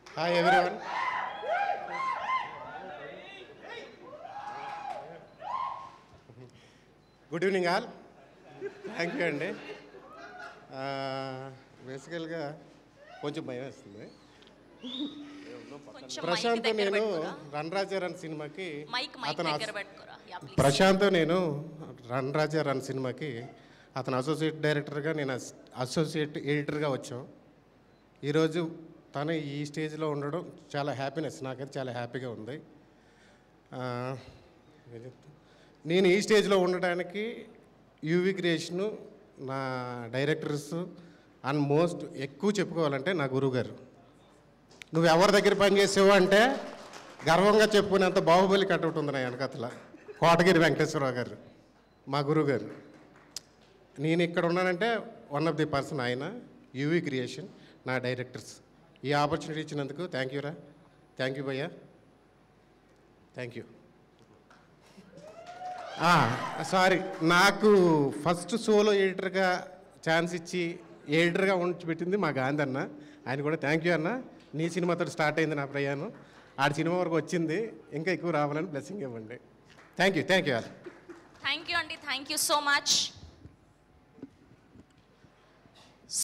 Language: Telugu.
Hi everyone good evening all thank you అండి బేసికల్గా కొంచెం భయం వేస్తుంది కొంచెం మైక్ ప్రశాంత్ దగ్గర నేను పెట్టుకోరా రన్ రాజా రన్ సినిమాకి మైక్ మైక్ అతను దగ్గర అస- పెట్టుకోరా యా ప్లీజ్ ప్రశాంత్ నేను రన్ రాజా రన్ సినిమాకి అతను అసోసియేట్ డైరెక్టర్గా నేను అస్- అసోసియేట్ ఎడిటర్గా వచ్చాం ఈరోజు తను ఈ స్టేజ్లో ఉండడం చాలా హ్యాపీనెస్ నాకైతే చాలా హ్యాపీగా ఉంది ఆ, ఏం చెప్తా? నేను ఈ స్టేజ్లో ఉండడానికి యూవి క్రియేషను నా డైరెక్టర్స్ అండ్ మోస్ట్ ఎక్కువ చెప్పుకోవాలంటే నా గురువుగారు నువ్వు ఎవరి దగ్గర పనిచేసావు అంటే గర్వంగా చెప్పుకునేంత బాహుబలి కట్అవుట్ ఉంది నా వెనకతల కోటగిరి వెంకటేశ్వరరావు గారు మా గురువు గారు నేను ఇక్కడ ఉన్నానంటే వన్ ఆఫ్ ది పర్సన్ ఆయన యూవీ క్రియేషన్ నా డైరెక్టర్స్ ఈ ఆపర్చునిటీ ఇచ్చినందుకు థ్యాంక్ యూ రా థ్యాంక్ యూ భయ్యా థ్యాంక్ యూ సారీ నాకు ఫస్ట్ సోలో ఎడిటర్గా ఛాన్స్ ఇచ్చి ఎడిటర్గా ఉంచి పెట్టింది మా గాంధీ అన్న ఆయన కూడా థ్యాంక్ యూ అన్న నీ సినిమాతో స్టార్ట్ అయింది నా ప్రయాణం ఆడి సినిమా వరకు వచ్చింది ఇంకా ఎక్కువ రావాలని బ్లెస్సింగ్ ఇవ్వండి thank you thank you all thank you అండి థ్యాంక్ యూ సో మచ్